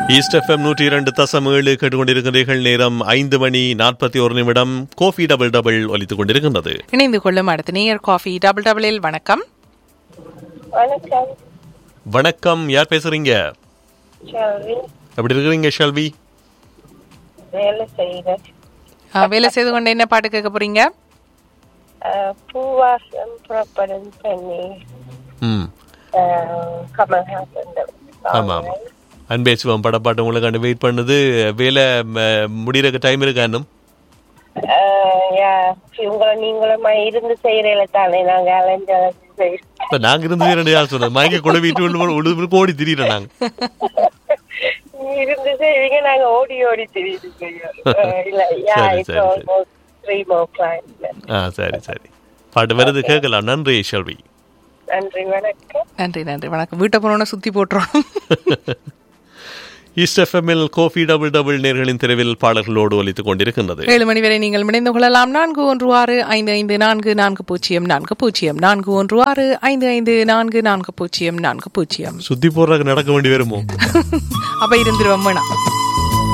East FM நூற்றி இரண்டு தசம் ஏழு கேட்டுக்கொண்டிருக்கிறீர்கள் நேரம் ஐந்து மணி நாற்பத்தி ஒரு நிமிடம் கோஃபி டபுள் டபுள் ஒலித்துக் கொண்டிருக்கின்றது இணைந்து கொள்ளும் அடுத்த நேயர் காஃபி டபுள் டபுளில் வணக்கம் வணக்கம் வணக்கம் யார் பேசுறீங்க ஷால்வி எப்படி இருக்கிறீங்க ஷெல்வி வேலை செய்கிறேன் ஆ, வேலை செய்து கொண்டு என்ன பாட்டு கேட்க போறீங்க அஹ், பூவாசம் புறப்படும் பண்ணி ம் கமல்ஹாசன் ஆமா ஆமா அன்பே சிவம் படப்பாட்டு உங்களுக்காண்டு வெயிட் பண்ணுது வேலை ம- முடியறதுக்கு டைம் இருக்கா இன்னும் உங்களை நீங்களும் இருந்து செய்யறீங்கள தானே நாங்க அலைஞ்சு அலைஞ்சு செய்யறோம் இப்ப நாங்க இருந்து ரெண்டு யார் சொன்னது மயக்க கொண்டு வீட்டு உள்ள உழுது ஓடி திரியிறோம் நாங்க இருந்து செய்வீங்க நாங்க ஓடி ஓடி தெரியுது இல்ல யா சரி, இட்ஸ் சரி, சரி. ஆல்மோஸ்ட் த்ரீ மோ கிளைண்ட் ஆ சரி சரி பாட்டு வருது கேட்கலாம் நன்றி ஷெல்வி நன்றி வணக்கம் நன்றி நன்றி வணக்கம் வீட்டை போனோன்னு சுத்தி போட்டுரும் ஈஸ்ட் எஃப்எம்மில் கோஃபி டபுள் டபுள் நேர்களின் தெருவில் பாடல்களோடு ஒலித்துக் கொண்டிருக்கின்றது ஏழு மணி வரை நீங்கள் இணைந்து கொள்ளலாம் நான்கு ஒன்று ஆறு ஐந்து ஐந்து நான்கு நான்கு பூஜ்ஜியம் நான்கு பூஜ்ஜியம் நான்கு ஒன்று ஆறு ஐந்து ஐந்து நான்கு நான்கு பூஜ்ஜியம் நான்கு பூஜ்ஜியம் சுத்தி போடுறதுக்கு நடக்க வேண்டி வருமோ அப்ப இருந்துருவோம் வேணாம்